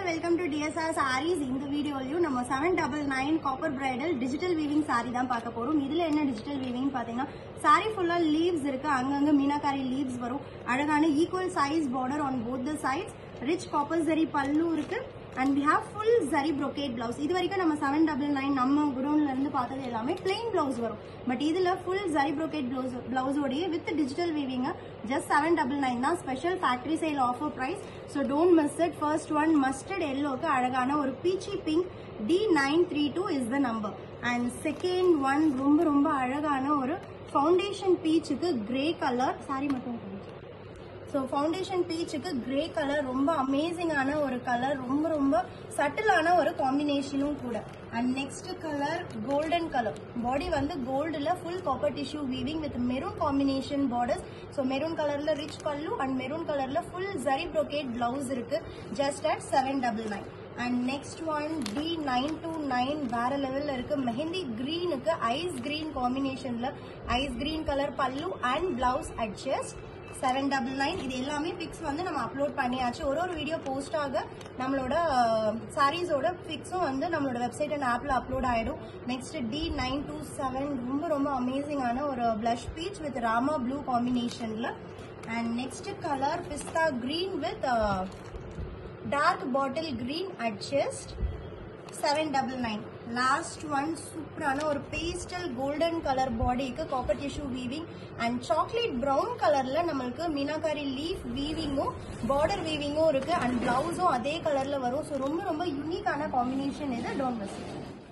All welcome to DSR saris இந்த வீடியோலையும் நம்ம seven double nine copper bridal digital weaving sari தான் பார்க்க போறோம் இதுல என்ன டிஜிட்டல் வீவிங் பாத்தீங்கன்னா சாரி ஃபுல்லா லீவ்ஸ் இருக்கு அங்கங்க மீனாக்காரி லீவ்ஸ் வரும் அழகான equal size border on both the sides rich copper zari பல்லு இருக்கு and we have full zari brocade blouse இது வரைக்கும் நம்ம செவன் டபுள் நைன் நம்ம குடோன்ல இருந்து பார்த்தது எல்லாமே பிளெயின் பிளவுஸ் வரும் பட் இதுல ஃபுல் ஜரி brocade பிளவுஸ் பிளவுஸோடய with digital weaving just seven double nine தான் special factory sale offer price so don't miss it first one mustard எல்லோக்கு அழகான ஒரு peachy pink D nine three two is the number and second one ரொம்ப ரொம்ப அழகான ஒரு foundation பீச்சுக்கு grey colour sari மட்டும் காமிச்சு. ஸோ ஃபவுண்டேஷன் பீச்சுக்கு கிரே கலர் ரொம்ப அமேசிங்கான ஒரு கலர் ரொம்ப ரொம்ப சட்டிலான ஒரு காம்பினேஷனும் கூட and next colour golden colour body வந்து கோல்டில் full copper tissue weaving with maroon combination borders so maroon கலரில் ரிச் பல்லு அண்ட் மெரூன் கலரில் ஃபுல் ஜரி brocade பிளவுஸ் இருக்கு just at seven double nine and next one D nine two nine வேற லெவல்ல இருக்கு மெஹந்தி கிரீனுக்கு ஐஸ் கிரீன் காம்பினேஷன்ல ஐஸ் கிரீன் கலர் பல்லு and blouse adjust seven double nine இது எல்லாமே பிக்ஸ் வந்து நம்ம அப்லோட் பண்ணியாச்சு ஒரு ஒரு வீடியோ போஸ்ட் ஆக நம்மளோட சாரீஸோட பிக்ஸும் வந்து நம்மளோட வெப்சைட் அண்ட் ஆப்ல அப்லோட் ஆயிடும் next D nine two seven ரொம்ப ரொம்ப அமேசிங்கான ஒரு blush peach with Rama blue காம்பினேஷன்ல and next colour pista green with dark bottle green adjust seven double nine last one சூப்பரான ஒரு பேஸ்டல் கோல்டன் கலர் பாடிக்கு copper tissue weaving and chocolate brown கலர்ல நம்மளுக்கு மீனாக்காரி லீஃப் வீவிங்கும் பார்டர் வீவிங்கும் இருக்கு அண்ட் பிளவுஸும் அதே கலர்ல வரும் ஸோ ரொம்ப ரொம்ப யூனிக்கான காம்பினேஷன் இது டோன்ட் மிஸ்